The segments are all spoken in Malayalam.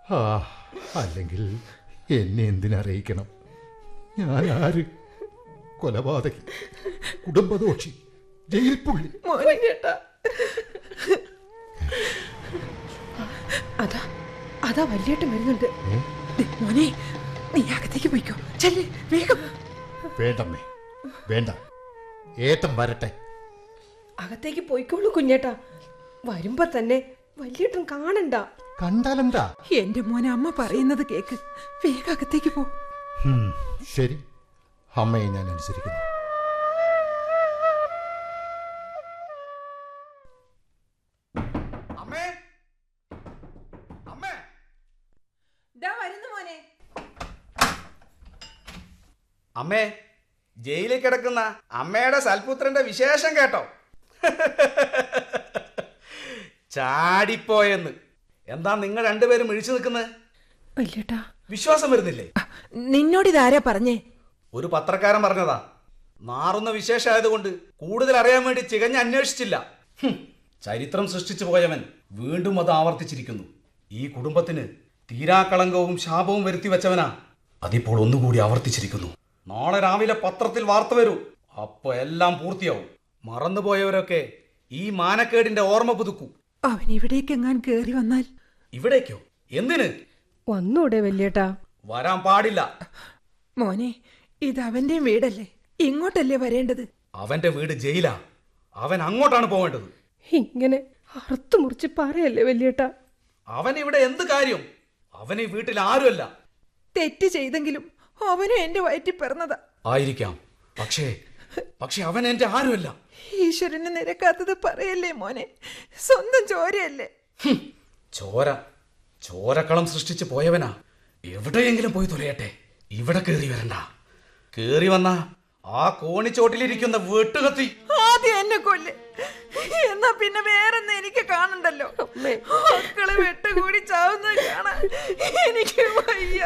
ആ അല്ലെങ്കിൽ എന്നെ എന്തിനറിയിക്കണം ഞാൻ ആര് കൊലപാതകി കുടുംബദോഷി ജയിൽ പുള്ളി മോനെ ചേട്ടാ അതാ അതാ വലിയേട്ടൻ വരുന്നുണ്ട് ദേ, മോനെ നീ അകത്തേക്ക് പോയിക്കോ ചെല്ലേ വേഗം വേണ്ടമ്മേ വേണ്ട ഏട്ടൻ വരട്ടെ അകത്തേക്ക് പോയിക്കോളൂ കുഞ്ഞേട്ടാ വരുമ്പോ തന്നെ വലിയേട്ടൻ കാണണ്ട കണ്ടാലെന്താ എന്റെ മോനെ അമ്മ പറയുന്നത് കേക്ക് വേഗം അകത്തേക്ക് പോ ഉം, ശരി അമ്മയെ ഞാൻ അനുസരിക്കുന്നു അമ്മേ അമ്മേ വരുന്നു മോനെ അമ്മേ ജയിലിൽ കിടക്കുന്ന അമ്മയുടെ സൽപുത്രന്റെ വിശേഷം കേട്ടോ ചാടിപ്പോയെന്ന് എന്താ നിങ്ങൾ രണ്ടുപേരും മിഴിച്ചു നിൽക്കുന്നത് വലിയേട്ടാ വിശ്വാസം വരുന്നില്ലേ നിന്നോട് ഇതാരാ പറഞ്ഞേ ഒരു പത്രക്കാരൻ പറഞ്ഞതാ മാറുന്ന വിശേഷമായതുകൊണ്ട് കൂടുതൽ അറിയാൻ വേണ്ടി ചികഞ്ഞ് അന്വേഷിച്ചില്ല ഹും, ചരിത്രം സൃഷ്ടിച്ചു പോയവൻ വീണ്ടും അത് ആവർത്തിച്ചിരിക്കുന്നു ഈ കുടുംബത്തിന് തീരാക്കളങ്കവും ശാപവും വരുത്തി വെച്ചവനാ അതിപ്പോൾ ഒന്നുകൂടി ആവർത്തിച്ചിരിക്കുന്നു നാളെ രാവിലെ പത്രത്തിൽ വാർത്ത വരൂ അപ്പൊ എല്ലാം പൂർത്തിയാവും മറന്നുപോയവരൊക്കെ ഈ മാനക്കേടിന്റെ ഓർമ്മ പുതുക്കൂ അവൻ ഇവിടേക്ക് എങ്ങാൻ കേറി വന്നാൽ ഇവിടേക്കോ എന്തിന് വന്നൂടെ വലിയേട്ടാ വരാൻ പാടില്ല മോനെ ഇത് അവന്റെ വീടല്ലേ ഇങ്ങോട്ടല്ലേ വരേണ്ടത് അവന്റെ വീട് ജയിലാ അവൻ അങ്ങോട്ടാണ് പോവേണ്ടത് ഇങ്ങനെ അറുത്തു മുറിച്ച് പറയല്ലേ വലിയേട്ടാ അവൻ ഇവിടെ എന്ത് കാര്യം അവൻ ഈ വീട്ടിൽ ആരുമല്ല തെറ്റ് ചെയ്തെങ്കിലും അവനും എന്റെ വയറ്റിൽ പിറന്നതാ ആയിരിക്കാം പക്ഷേ പക്ഷെ അവൻ എന്റെ ആരുമല്ല ഈശ്വരന് നിരക്കാത്തത് പറയല്ലേ മോനെ സ്വന്തം ചോരയല്ലേ ഹും, ചോര ചോരക്കളം സൃഷ്ടിച്ച് പോയവനാ എവിടെയെങ്കിലും പോയി തുലയട്ടെ ഇവിടെ കേറി വരണ്ട കേറി വന്ന ആ കോണിച്ചോട്ടിലിരിക്കുന്ന വെട്ടുകത്തി ആദ്യം എന്നെ കൊല്ല് എന്നാ പിന്നെ വേറെന്ന് എനിക്ക് കാണണ്ടല്ലോ മക്കള് വെട്ടുകൂടി ചാവുന്നത് കാണാൻ എനിക്ക് വയ്യ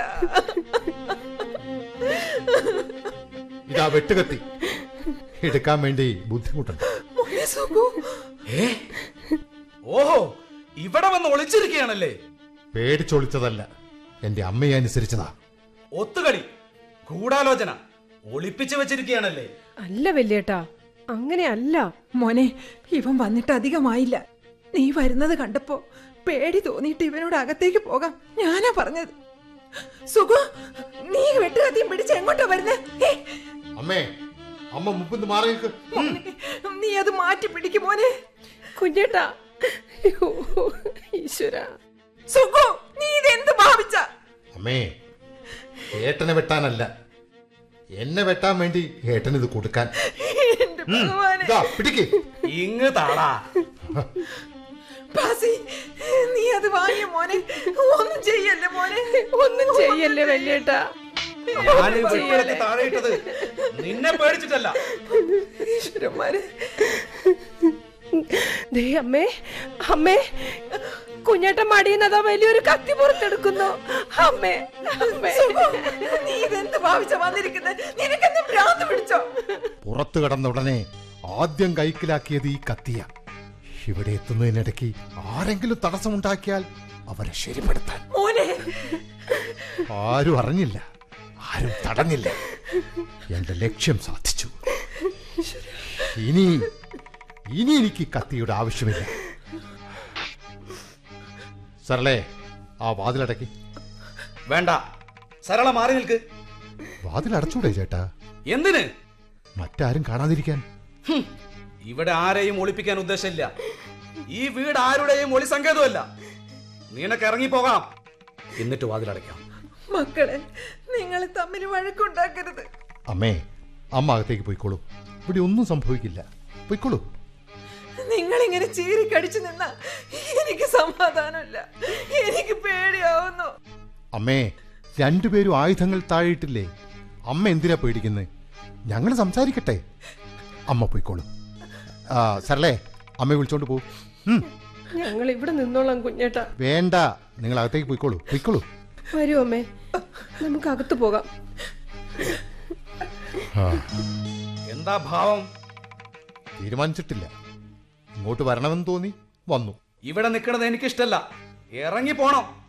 ഇതാ വെട്ടുകത്തി എടുക്കാൻ വേണ്ടി ബുദ്ധിമുട്ടുണ്ട് മോനെ സുഖു ഏ ഓഹോ ഇവിടെ വന്ന് ഒളിച്ചിരിക്കുകയാണല്ലേ പേടിച്ചൊളിച്ചതല്ല എന്റെ അമ്മയെ അനുസരിച്ചതാ ഒത്തുകളി ഗൂഢാലോചന ഒളിപ്പിച്ചു വെച്ചിരിക്കുകയാണല്ലേ അല്ല വലിയേട്ടാ അങ്ങനെ അല്ല മോനെ ഇവൻ വന്നിട്ട് അധികമായില്ല നീ വരുന്നത് കണ്ടപ്പോ പേടി തോന്നിയിട്ട് ഇവനോട് അകത്തേക്ക് പോകാം ഞാനാ പറഞ്ഞത് സുഖു നീ വെട്ടുകത്തിയും പിടിച്ച് എങ്ങോട്ടാ വരുന്നേ ഹേ, അമ്മേ അമ്മ മുമ്പിന്ന് മാറി നിൽക്ക് മോനെ, നീ അത് മാറ്റി പിടിക്കും മോനെ കുഞ്ഞേട്ടാ അയ്യോ, ഈശ്വരാ സുഖു നീ ഇതെന്ത് ഭാവിച്ച അമ്മേ ഏട്ടനെ വെട്ടാനല്ല എന്നെ വെട്ടാൻ വേണ്ടി ഏട്ടൻ ഇത് കൊടുക്കാൻ എന്റെ ഭഗവാനെ ഇതാ പിടിക്ക് ഇങ്ങ് താടാ ബാസി നീ അത് വാങ്ങിയ മോനെ ഒന്നും ചെയ്യല്ലേ മോനെ ഒന്നും ചെയ്യല്ലേ വലിയേട്ടാ ഞാൻ വെട്ടിയെടുത്ത് താഴെ ഇട്ടത് നിന്നെ പേടിച്ചിട്ടല്ല ഈശ്വരന്മാരെ ദേ അമ്മേ അമ്മേ കുഞ്ഞേട്ടൻ മടിയുന്നതാ വലിയൊരു കത്തി പുറത്തെടുക്കുന്നു അമ്മേ അമ്മേ സുഖു, നീ ഇതെന്ത് ഭാവിച്ച വന്നിരിക്കുന്നത് നിനക്കെന്ത് ഭ്രാന്ത് പിടിച്ചോ പുറത്തു കടന്ന ഉടനെ ആദ്യം കൈക്കലാക്കിയത് ഈ കത്തിയ ഇവിടെ എത്തുന്നതിനിടയ്ക്ക് ആരെങ്കിലും തടസ്സമുണ്ടാക്കിയാൽ അവരെ ശരിപ്പെടുത്താൻ മോനെ ആരും അറിഞ്ഞില്ല ആരും തടഞ്ഞില്ല എന്റെ ലക്ഷ്യം സാധിച്ചു ഇനി ഇനി എനിക്ക് ഈ കത്തിയുടെ ആവശ്യമില്ല സരളേ ആ വാതിലടക്കി വേണ്ട സരള മാറി നിൽക്ക് വാതിലടച്ചൂടെ ചേട്ടാ എന്തിന് മറ്റാരും കാണാതിരിക്കാൻ ഹും, ഇവിടെ ആരെയും ഒളിപ്പിക്കാൻ ഉദ്ദേശമില്ല ഈ വീട് ആരുടെയും ഒളി സങ്കേതമല്ല നിനക്ക് ഇറങ്ങിപ്പോകാം എന്നിട്ട് വാതിലടയ്ക്കാം മക്കളെ നിങ്ങൾ തമ്മിൽ വഴക്കുണ്ടാക്കരുത് അമ്മേ അമ്മ അകത്തേക്ക് പോയിക്കോളൂ ഇവിടെ ഒന്നും സംഭവിക്കില്ല പോയിക്കോളൂ നിങ്ങൾ ഇങ്ങനെ ചീറിക്കടിച്ചു നിന്ന എനിക്ക് സമാധാനമില്ല എനിക്ക് പേടിയാവുന്നു അമ്മേ രണ്ടുപേരും ആയുധങ്ങൾ താഴെയിട്ടില്ലേ അമ്മ എന്തിനാ പേടിക്കുന്നത് ഞങ്ങൾ സംസാരിക്കട്ടെ അമ്മ പോയിക്കോളൂ ആ സരളേ അമ്മയെ വിളിച്ചോണ്ട് പോകും ഞങ്ങൾ ഇവിടെ നിന്നോളാം കുഞ്ഞേട്ടാ വേണ്ട നിങ്ങൾ അകത്തേക്ക് പോയിക്കോളൂ പോയിക്കോളൂ വരൂ അമ്മേ നമുക്ക് അകത്ത് പോകാം ആ എന്താ ഭാവം തീരുമാനിച്ചിട്ടില്ല ഇങ്ങോട്ട് വരണമെന്ന് തോന്നി വന്നു ഇവിടെ നിൽക്കണത് എനിക്കിഷ്ടല്ല ഇറങ്ങി പോണം